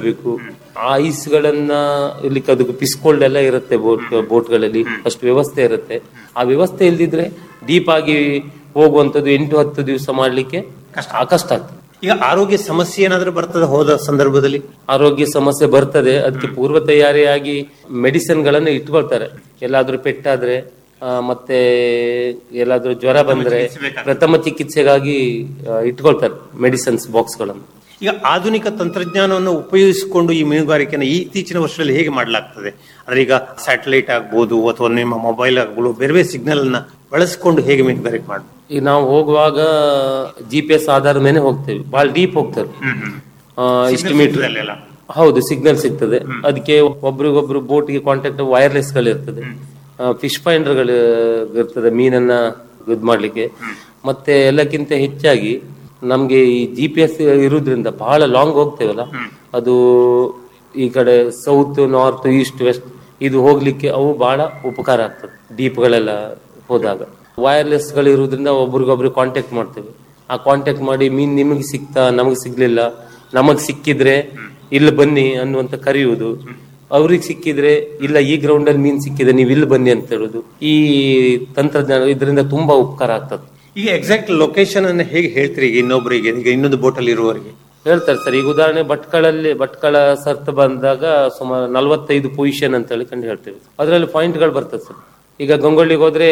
ಕಟ್ಟಬೇಕು ಆ ಐಸ್ಗಳನ್ನ ಇರ್ಲಿಕ್ಕೆ ಅದಕ್ಕೆ ಪಿಸ್ಕೋಲ್ಡ್ ಎಲ್ಲ ಇರುತ್ತೆ ಬೋಟ್ ಬೋಟ್ಗಳಲ್ಲಿ ಅಷ್ಟು ವ್ಯವಸ್ಥೆ ಇರುತ್ತೆ ಆ ವ್ಯವಸ್ಥೆ ಇಲ್ದಿದ್ರೆ ಡೀಪ್ ಆಗಿ ಹೋಗುವಂತದ್ದು ಎಂಟು ಹತ್ತು ದಿವಸ ಮಾಡ್ಲಿಕ್ಕೆ ಆ ಕಷ್ಟ ಆಗ್ತದೆ ಈಗ ಆರೋಗ್ಯ ಸಮಸ್ಯೆ ಏನಾದ್ರೂ ಬರ್ತದೆ ಹೋದ ಸಂದರ್ಭದಲ್ಲಿ ಆರೋಗ್ಯ ಸಮಸ್ಯೆ ಬರ್ತದೆ ಅದಕ್ಕೆ ಪೂರ್ವ ತಯಾರಿಯಾಗಿ ಮೆಡಿಸಿನ್ ಗಳನ್ನ ಇಟ್ಕೊಳ್ತಾರೆ ಎಲ್ಲಾದ್ರೂ ಪೆಟ್ಟಾದ್ರೆ ಆ, ಮತ್ತೆ ಎಲ್ಲಾದ್ರೂ ಜ್ವರ ಬಂದ್ರೆ ಪ್ರಥಮ ಚಿಕಿತ್ಸೆಗಾಗಿ ಆ, ಇಟ್ಕೊಳ್ತಾರೆ ಮೆಡಿಸಿನ್ಸ್ ಬಾಕ್ಸ್ ಗಳನ್ನು ಈಗ ಆಧುನಿಕ ತಂತ್ರಜ್ಞಾನವನ್ನು ಉಪಯೋಗಿಸಿಕೊಂಡು ಈ ಮೀನುಗಾರಿಕೆಯನ್ನು ಈ ಇತ್ತೀಚಿನ ವರ್ಷದಲ್ಲಿ ಹೇಗೆ ಮಾಡಲಾಗ್ತದೆ ಅಂದ್ರೆ ಈಗ ಸ್ಯಾಟಲೈಟ್ ಆಗ್ಬೋದು ಅಥವಾ ನಿಮ್ಮ ಮೊಬೈಲ್ ಆಗ್ಬೋದು ಬೇರೆ ಬೇರೆ ಸಿಗ್ನಲ್ ಅನ್ನ ಬಳಸಿಕೊಂಡು ಹೇಗೆ ಮೀನುಗಾರಿಕೆ ಮಾಡ್ಬೋದು ಈಗ ನಾವು ಹೋಗುವಾಗ ಜಿ ಪಿ ಎಸ್ ಆಧಾರದ ಮೇಲೆ ಹೋಗ್ತೇವೆ ಬಹಳ ಡೀಪ್ ಹೋಗ್ತಾರೆ ಆ, ಇಷ್ಟು ಮೀಟರ್ ಅಲ್ಲೆಲ್ಲ ಹೌದು ಸಿಗ್ನಲ್ ಸಿಗ್ತದೆ ಅದಕ್ಕೆ ಒಬ್ರಿಗೊಬ್ರು ಬೋಟ್ಗೆ ಕಾಂಟ್ಯಾಕ್ಟ್ ವೈರ್ಲೆಸ್ ಗಳು ಇರ್ತದೆ ಫಿಶ್ ಫೈಂಡರ್ ಗಳು ಇರ್ತದೆ ಮೀನನ್ನ ಇದು ಮಾಡ್ಲಿಕ್ಕೆ ಮತ್ತೆ ಎಲ್ಲಕ್ಕಿಂತ ಹೆಚ್ಚಾಗಿ ನಮ್ಗೆ ಈ ಜಿ ಪಿ ಎಸ್ ಇರುವುದ್ರಿಂದ ಬಹಳ ಲಾಂಗ್ ಹೋಗ್ತೇವಲ್ಲ ಅದು ಈ ಕಡೆ ಸೌತ್ ನಾರ್ತ್ ಈಸ್ಟ್ ವೆಸ್ಟ್ ಇದು ಹೋಗ್ಲಿಕ್ಕೆ ಅವು ಬಹಳ ಉಪಕಾರ ಆಗ್ತದೆ ಡೀಪ್ಗಳೆಲ್ಲ ಹೋದಾಗ ವೈರ್ಲೆಸ್ ಗಳು ಇರುವುದ್ರಿಂದ ಒಬ್ರಿಗೊಬ್ರು ಕಾಂಟ್ಯಾಕ್ಟ್ ಮಾಡ್ತೇವೆ ಆ ಕಾಂಟ್ಯಾಕ್ಟ್ ಮಾಡಿ ಮೀನ್ ನಿಮಗೆ ಸಿಕ್ತಾ ನಮಗೆ ಸಿಗ್ಲಿಲ್ಲ ನಮಗ್ ಸಿಕ್ಕಿದ್ರೆ ಇಲ್ಲಿ ಬನ್ನಿ ಅನ್ನುವಂತ ಕರೆಯುವುದು ಅವ್ರಿಗೆ ಸಿಕ್ಕಿದ್ರೆ ಇಲ್ಲ ಈ ಗ್ರೌಂಡ್ ಅಲ್ಲಿ ಮೀನ್ ಸಿಕ್ಕಿದೆ ನೀವು ಇಲ್ಲಿ ಬನ್ನಿ ಅಂತ ಹೇಳುದು ಈ ತಂತ್ರಜ್ಞಾನ ಇದರಿಂದ ತುಂಬಾ ಉಪಕಾರ ಆಗ್ತದೆ ಈಗ ಎಕ್ಸಾಕ್ಟ್ ಲೊಕೇಶನ್ ಅನ್ನು ಹೇಗೆ ಹೇಳ್ತೀರಿ ಈಗ ಇನ್ನೊಬ್ಬರಿಗೆ ಈಗ ಇನ್ನೊಂದು ಬೋಟಲ್ಲಿ ಇರುವವರಿಗೆ ಹೇಳ್ತಾರೆ ಸರ್ ಈಗ ಉದಾಹರಣೆ ಭಟ್ಕಳಲ್ಲಿ ಭಟ್ಕಳ ಸರ್ತ್ ಬಂದಾಗ ಸುಮಾರು ನಲವತ್ತೈದು ಪೊಸಿಷನ್ ಅಂತ ಹೇಳಿ ಕಂಡು ಹೇಳ್ತೇವೆ ಅದರಲ್ಲಿ ಪಾಯಿಂಟ್ಗಳು ಬರ್ತದೆ ಸರ್ ಈಗ ಗಂಗೊಳ್ಳಿಗೆ ಹೋದ್ರೆ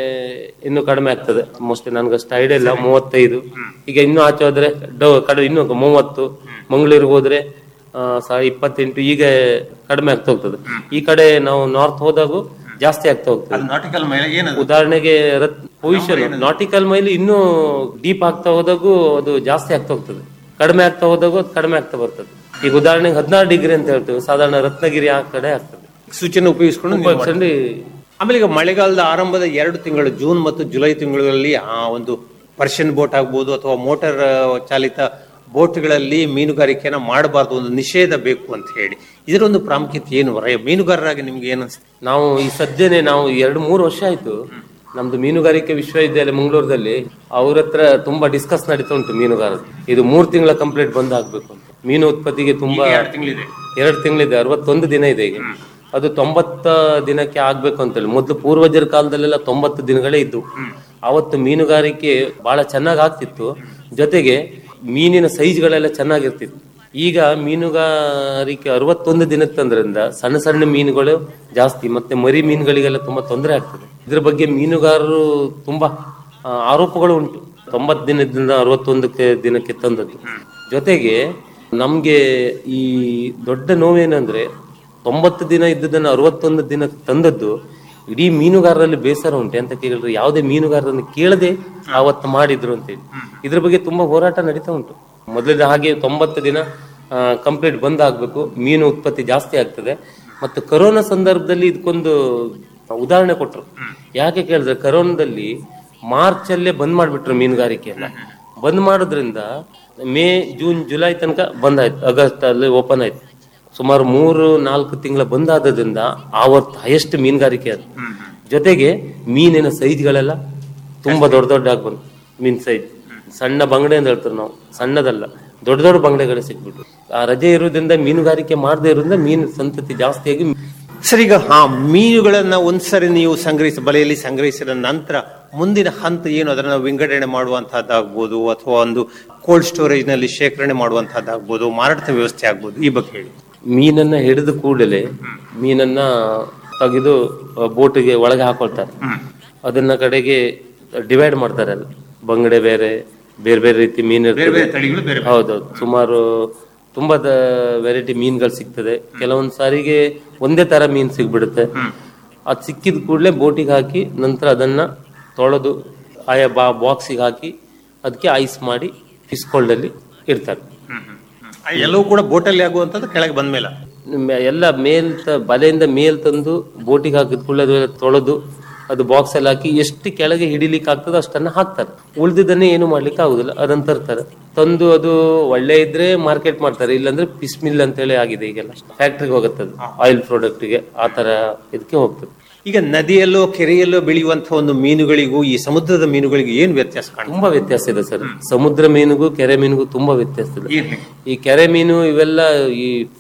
ಇನ್ನು ಕಡಿಮೆ ಆಗ್ತದೆ ಮೋಸ್ಟ್ಲಿ ನನ್ಗೆ ಅಷ್ಟು ಐಡಿಯಾ ಇಲ್ಲ ಮೂವತ್ತೈದು ಈಗ ಇನ್ನು ಆಚೆ ಹೋದ್ರೆ ಡೌ ಕಡೆ ಇನ್ನು ಮೂವತ್ತು ಮಂಗಳೂರಿಗೆ ಹೋದ್ರೆ ಆ, ಸಹ ಇಪ್ಪತ್ತೆಂಟು ಈಗ ಕಡಿಮೆ ಆಗ್ತಾ ಹೋಗ್ತದೆ ಈ ಕಡೆ ನಾವು ನಾರ್ತ್ ಹೋದಾಗೂ ಜಾಸ್ತಿ ಆಗ್ತಾ ಹೋಗ್ತದೆ ನಾಟಿಕಲ್ ಮೇಲೆ ಏನದು ಉದಾಹರಣೆಗೆ ಪೊಸಿಷನ್ ನಾಟಿಕಲ್ ಮೈಲ್ ಇನ್ನೂ ಡೀಪ್ ಆಗ್ತಾ ಹೋದಾಗೂ ಅದು ಜಾಸ್ತಿ ಆಗ್ತಾ ಹೋಗ್ತದೆ ಕಡಿಮೆ ಆಗ್ತಾ ಹೋದಾಗೂ ಅದು ಕಡಿಮೆ ಆಗ್ತಾ ಬರ್ತದೆ ಈಗ ಉದಾಹರಣೆಗೆ ಹದಿನಾರು ಡಿಗ್ರಿ ಅಂತ ಹೇಳ್ತೇವೆ ಸಾಧಾರಣ ರತ್ನಗಿರಿ ಆ ಕಡೆ ಆಗ್ತದೆ ಸೂಚನೆ ಉಪಯೋಗಿಸ್ಕೊಂಡು ನೀವು ಮಾಡಿ. ಉಪಯೋಗಿಸ್ಕೊಂಡು ಆಮೇಲೆ ಈಗ ಮಳೆಗಾಲದ ಆರಂಭದ ಎರಡು ತಿಂಗಳು ಜೂನ್ ಮತ್ತು ಜುಲೈ ತಿಂಗಳಲ್ಲಿ ಆ ಒಂದು ಪರ್ಷಿಯನ್ ಬೋಟ್ ಆಗ್ಬೋದು ಅಥವಾ ಮೋಟಾರ್ ಚಾಲಿತ ಬೋಟ್ಗಳಲ್ಲಿ ಮೀನುಗಾರಿಕೆಯನ್ನ ಮಾಡಬಾರ್ದು ಒಂದು ನಿಷೇಧ ಬೇಕು ಅಂತ ಹೇಳಿ ಇದರ ಒಂದು ಪ್ರಾಮುಖ್ಯತೆ ಏನು ರೈ- ಮೀನುಗಾರರಾಗಿ ನಿಮ್ಗೆ ಏನು ಅನ್ಸುತ್ತೆ ನಾವು ಈ ಸದ್ಯನೇ ನಾವು ಎರಡು ಮೂರು ವರ್ಷ ಆಯ್ತು ನಮ್ದು ಮೀನುಗಾರಿಕೆ ವಿಶ್ವವಿದ್ಯಾಲಯ ಮಂಗಳೂರದಲ್ಲಿ ಅವ್ರ ಹತ್ರ ತುಂಬಾ ಡಿಸ್ಕಸ್ ನಡೀತಾ ಉಂಟು ಮೀನುಗಾರರು ಇದು ಮೂರು ತಿಂಗಳ ಕಂಪ್ಲೀಟ್ ಬಂದ್ ಆಗ್ಬೇಕು ಅಂತ ಮೀನು ಉತ್ಪತ್ತಿಗೆ ತುಂಬಾ ತಿಂಗಳಿದೆ ಎರಡು ತಿಂಗಳಿದೆ ಅರವತ್ತೊಂದು ದಿನ ಇದೆ ಈಗ ಅದು ತೊಂಬತ್ತ ದಿನಕ್ಕೆ ಆಗ್ಬೇಕು ಅಂತೇಳಿ ಮೊದಲು ಪೂರ್ವಜರ ಕಾಲದಲ್ಲೆಲ್ಲ ತೊಂಬತ್ತು ದಿನಗಳೇ ಇದ್ದು ಅವತ್ತು ಮೀನುಗಾರಿಕೆ ಬಹಳ ಚೆನ್ನಾಗಿ ಆಗ್ತಿತ್ತು ಜೊತೆಗೆ ಮೀನಿನ ಸೈಜ್ಗಳೆಲ್ಲ ಚೆನ್ನಾಗಿರ್ತಿತ್ತು ಈಗ ಮೀನುಗಾರಿಕೆ ಅರವತ್ತೊಂದು ದಿನಕ್ಕೆ ತಂದ್ರಿಂದ ಸಣ್ಣ ಸಣ್ಣ ಮೀನುಗಳು ಜಾಸ್ತಿ ಮತ್ತೆ ಮರಿ ಮೀನುಗಳಿಗೆಲ್ಲ ತುಂಬಾ ತೊಂದರೆ ಆಗ್ತದೆ ಇದ್ರ ಬಗ್ಗೆ ಮೀನುಗಾರರು ತುಂಬಾ ಆ, ಆರೋಪಗಳು ಉಂಟು ತೊಂಬತ್ತು ದಿನದಿಂದ ಅರವತ್ತೊಂದಕ್ಕೆ ದಿನಕ್ಕೆ ತಂದದ್ದು ಜೊತೆಗೆ ನಮ್ಗೆ ಈ ದೊಡ್ಡ ನೋವೇನಂದ್ರೆ ತೊಂಬತ್ತು ದಿನ ಇದ್ದದನ್ನು ಅರವತ್ತೊಂದು ದಿನಕ್ಕೆ ತಂದದ್ದು ಇಡೀ ಮೀನುಗಾರರಲ್ಲಿ ಬೇಸರ ಉಂಟು ಅಂತ ಕೇಳಿದ್ರೆ ಯಾವುದೇ ಮೀನುಗಾರರನ್ನು ಕೇಳದೆ ಆವತ್ತು ಮಾಡಿದ್ರು ಅಂತೇಳಿ ಇದ್ರ ಬಗ್ಗೆ ತುಂಬಾ ಹೋರಾಟ ನಡೀತಾ ಉಂಟು ಮೊದಲಿನ ಹಾಗೆ ತೊಂಬತ್ತು ದಿನ ಕಂಪ್ಲೀಟ್ ಬಂದ್ ಆಗ್ಬೇಕು ಮೀನು ಉತ್ಪತ್ತಿ ಜಾಸ್ತಿ ಆಗ್ತದೆ ಮತ್ತು ಕರೋನಾ ಸಂದರ್ಭದಲ್ಲಿ ಇದಕ್ಕೊಂದು ಉದಾಹರಣೆ ಕೊಟ್ರು ಯಾಕೆ ಕೇಳಿದ್ರೆ ಕರೋನಾದಲ್ಲಿ ಮಾರ್ಚ್ ಅಲ್ಲೇ ಬಂದ್ ಮಾಡ್ಬಿಟ್ರು ಮೀನುಗಾರಿಕೆಯನ್ನ ಬಂದ್ ಮಾಡೋದ್ರಿಂದ ಮೇ ಜೂನ್ ಜುಲೈ ತನಕ ಬಂದ್ ಆಯ್ತು ಆಗಸ್ಟ್ ಅಲ್ಲಿ ಓಪನ್ ಆಯ್ತು ಸುಮಾರು ಮೂರು ನಾಲ್ಕು ತಿಂಗಳ ಬಂದಾದ್ರಿಂದ ಆವತ್ತು ಹೈಯೆಸ್ಟ್ ಮೀನುಗಾರಿಕೆ ಅದು ಜೊತೆಗೆ ಮೀನಿನ ಸೈಜ್ಗಳೆಲ್ಲ ತುಂಬಾ ದೊಡ್ಡ ದೊಡ್ಡ ಆಗಿ ಬಂತು ಮೀನ್ ಸೈಜ್ ಸಣ್ಣ ಬಂಗಡೆ ಅಂತ ಹೇಳ್ತಾರೆ ನಾವು ಸಣ್ಣದಲ್ಲ ದೊಡ್ಡ ದೊಡ್ಡ ಬಂಗಡೆಗಳು ಸಿಕ್ಬಿಟ್ಟು ಆ ರಜೆ ಇರೋದ್ರಿಂದ ಮೀನುಗಾರಿಕೆ ಮಾಡದೇ ಇರೋದ್ರಿಂದ ಮೀನು ಸಂತತಿ ಜಾಸ್ತಿಯಾಗಿ ಸರ್ ಈಗ ಹಾ ಮೀನುಗಳನ್ನ ಒಂದ್ಸರಿ ನೀವು ಸಂಗ್ರಹಿಸಿ ಬಲೆಯಲ್ಲಿ ಸಂಗ್ರಹಿಸಿದ ನಂತರ ಮುಂದಿನ ಹಂತ ಏನು ಅದನ್ನ ವಿಂಗಡಣೆ ಮಾಡುವಂತಹದ್ದಾಗ್ಬೋದು ಅಥವಾ ಒಂದು ಕೋಲ್ಡ್ ಸ್ಟೋರೇಜ್ ನಲ್ಲಿ ಶೇಖರಣೆ ಮಾಡುವಂತಹದ್ದಾಗ್ಬೋದು ಮಾರಾಟದ ವ್ಯವಸ್ಥೆ ಆಗ್ಬೋದು ಈ ಬಗ್ಗೆ ಹೇಳಿ ಮೀನನ್ನ ಹಿಡಿದ ಕೂಡಲೇ ಮೀನನ್ನ ತೆಗೆದು ಬೋಟಿಗೆ ಒಳಗೆ ಹಾಕೊಳ್ತಾರೆ ಅದನ್ನ ಕಡೆಗೆ ಡಿವೈಡ್ ಮಾಡ್ತಾರೆ ಅಲ್ಲಿ ಬಂಗಡೆ ಬೇರೆ ಬೇರೆ ಬೇರೆ ರೀತಿ ಮೀನು ಇರ್ತದೆ. ತಳಿಗಳು ಬೇರೆ ಹೌದೌದು ಸುಮಾರು ತುಂಬಾ ವೆರೈಟಿ ಮೀನುಗಳು ಸಿಗ್ತದೆ ಕೆಲವೊಂದ್ ಸಾರಿಗೆ ಒಂದೇ ತರ ಮೀನ್ ಸಿಗ್ಬಿಡುತ್ತೆ ಅದ್ ಸಿಕ್ಕಿದ ಕೂಡಲೇ ಬೋಟಿಗೆ ಹಾಕಿ ನಂತರ ಅದನ್ನ ತೊಳೆದು ಆಯಾ ಬಾ ಬಾಕ್ಸಿಗೆ ಹಾಕಿ ಅದಕ್ಕೆ ಐಸ್ ಮಾಡಿ ಫಿಶ್ ಅಲ್ಲಿ ಇಡ್ತಾರೆ ಎಲ್ಲವೂ ಕೂಡ ಬೋಟಲ್ಲಿ ಆಗುವಂತದ್ದು ಕೆಳಗೆ ಬಂದ್ಮೇಲೆ ನಿಮ್ಮ ಎಲ್ಲ ಮೇಲ್ ತ- ಬಲೆಯಿಂದ ಮೇಲ್ ತಂದು ಬೋಟಿಗೆ ಹಾಕಿದ ಕೂಡಲೇ ಅದು ತೊಳೆದು ಅದು ಬಾಕ್ಸ್ ಅಲ್ಲಿ ಹಾಕಿ ಎಷ್ಟು ಕೆಳಗೆ ಹಿಡಿಲಿಕ್ಕೆ ಆಗ್ತದೋ ಅಷ್ಟನ್ನ ಹಾಕ್ತಾರೆ ಉಳಿದಿದ್ದನ್ನೇ ಏನು ಮಾಡ್ಲಿಕ್ಕೆ ಆಗುದಿಲ್ಲ ಅದನ್ನ ತರ್ತಾರೆ ತಂದು ಅದು ಒಳ್ಳೆ ಇದ್ರೆ ಮಾರ್ಕೆಟ್ ಮಾಡ್ತಾರೆ ಇಲ್ಲಾಂದ್ರೆ ಫಿಶ್ ಮಿಲ್ ಅಂತ ಹೇಳಿ ಆಗಿದೆ ಈಗೆಲ್ಲ ಫ್ಯಾಕ್ಟ್ರಿಗೆ ಹೋಗುತ್ತೆ ಅದು ಆಯಿಲ್ ಪ್ರಾಡಕ್ಟ್ಗೆ ಆ ತರ ಇದಕ್ಕೆ ಹೋಗ್ತದೆ ಈಗ ನದಿಯಲ್ಲೋ ಕೆರೆಯಲ್ಲೋ ಬೆಳೆಯುವಂತಹ ಒಂದು ಮೀನುಗಳಿಗೂ ಈ ಸಮುದ್ರದ ಮೀನುಗಳಿಗೂ ಏನು ವ್ಯತ್ಯಾಸ ಕಾಣ್ತದೆ ತುಂಬಾ ವ್ಯತ್ಯಾಸ ಇದೆ ಸರ್ ಸಮುದ್ರ ಮೀನಿಗೂ ಕೆರೆ ಮೀನಿಗೂ ತುಂಬಾ ವ್ಯತ್ಯಾಸ ಇದೆ ಏನ್ ಹೇಳಿ? ಈ ಕೆರೆ ಮೀನು ಇವೆಲ್ಲ ಈ